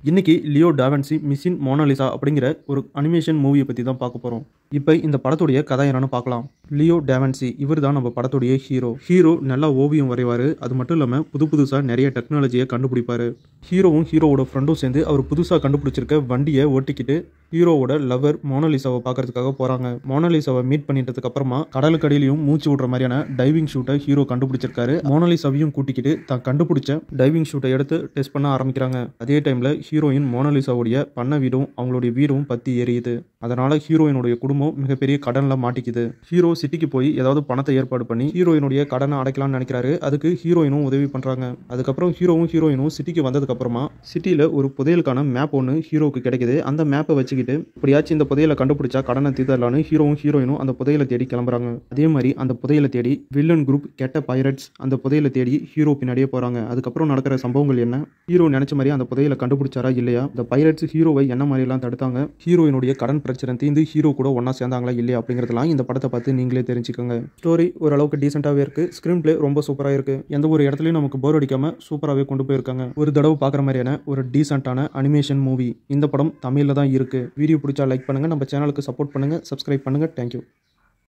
இன்னைக்கு Leo da Vinci machine Mona Lisa அப்படிங்கிற ஒரு அனிமேஷன் மூவியை பற்றி தான் பார்க்க போகிறோம் இப்போ இந்த படத்துடைய கதை என்னன்னு பார்க்கலாம் லியோ டாவன்சி இவர் தான் நம்ம படத்துடைய ஹீரோ ஹீரோ நல்லா ஓவியம் வரைவார் அது மட்டும் இல்லாமல் புது புதுசாக நிறைய டெக்னாலஜியை கண்டுபிடிப்பாரு ஹீரோவும் ஹீரோவோட ஃப்ரெண்டும் சேர்ந்து அவர் புதுசாக கண்டுபிடிச்சிருக்க வண்டியை ஓட்டிக்கிட்டு ஹீரோவோட லவர் மோனாலிசாவை பார்க்கறதுக்காக போகிறாங்க மோனாலிசாவை மீட் பண்ணிட்டதுக்கு அப்புறமா கடலுக்கடியிலையும் மூச்சு விடுற மாதிரியான டைவிங் ஷூட்டை ஹீரோ கண்டுபிடிச்சிருக்காரு மோனாலிசாவையும் கூட்டிக்கிட்டு தான் கண்டுபிடிச்ச டைவிங் ஷூட்டை எடுத்து டெஸ்ட் பண்ண ஆரம்பிக்கிறாங்க அதே டைமில் ஹீரோயின் மோனாலிசாவுடைய பண்ண வீடும் அவங்களுடைய வீடும் பற்றி எரியுது அதனால ஹீரோயினுடைய குடும்பம் மிகப்பெரிய கடனில் மாட்டிக்குது ஹீரோ சிட்டிக்கு போய் ஏதாவது பணத்தை ஏற்பாடு பண்ணி ஹீரோயினுடைய கடனை அடைக்கலாம்னு நினைக்கிறாரு அதுக்கு ஹீரோயினும் உதவி பண்ணுறாங்க அதுக்கப்புறம் ஹீரோவும் ஹீரோயினும் சிட்டிக்கு வந்ததுக்கு அப்புறமா சிட்டியில் ஒரு புதையலுக்கான மேப் ஒன்று ஹீரோவுக்கு கிடைக்குது அந்த மேப்பை வச்சுக்கிட்டு இப்படியாச்சும் இந்த புதையலை கண்டுபிடிச்சா கடனை தீர்த்தரலான்னு ஹீரோவும் ஹீரோயினும் அந்த புதையலை தேடி கிளம்புறாங்க அதே மாதிரி அந்த புதையலை தேடி வில்லன் குரூப் கெட்ட பைரட்ஸ் அந்த புதையலை தேடி ஹீரோ பின்னாடியே போகிறாங்க அதுக்கப்புறம் நடக்கிற சம்பவங்கள் என்ன ஹீரோ நினைச்ச மாதிரி அந்த புதையலை கண்டுபிடிச்சாரா இல்லையா இந்த பைரட்ஸ் ஹீரோவை என்ன மாதிரிலாம் தடுத்தாங்க ஹீரோயினுடைய கடன் பிரச்சனை தீர்ந்து ஹீரோ கூட ஒன்றா சேர்ந்தாங்களா இல்லையா அப்படிங்கிறதெல்லாம் இந்த படத்தை பார்த்து நீங்களே தெரிஞ்சுக்கோங்க ஸ்டோரி ஓரளவுக்கு டீசெண்டாகவே இருக்குது ஸ்க்ரீன் பிளே ரொம்ப சூப்பராக இருக்குது எந்த ஒரு இடத்துலையும் நமக்கு போர் அடிக்காமல் சூப்பராகவே கொண்டு போயிருக்காங்க ஒரு தடவை பார்க்குற மாதிரியான ஒரு டீசெண்டான அனிமேஷன் மூவி இந்த படம் தமிழில் தான் இருக்குது வீடியோ பிடிச்சா லைக் பண்ணுங்கள் நம்ம சேனலுக்கு சப்போர்ட் பண்ணுங்கள் சப்ஸ்கிரைப் பண்ணுங்கள் தேங்க்யூ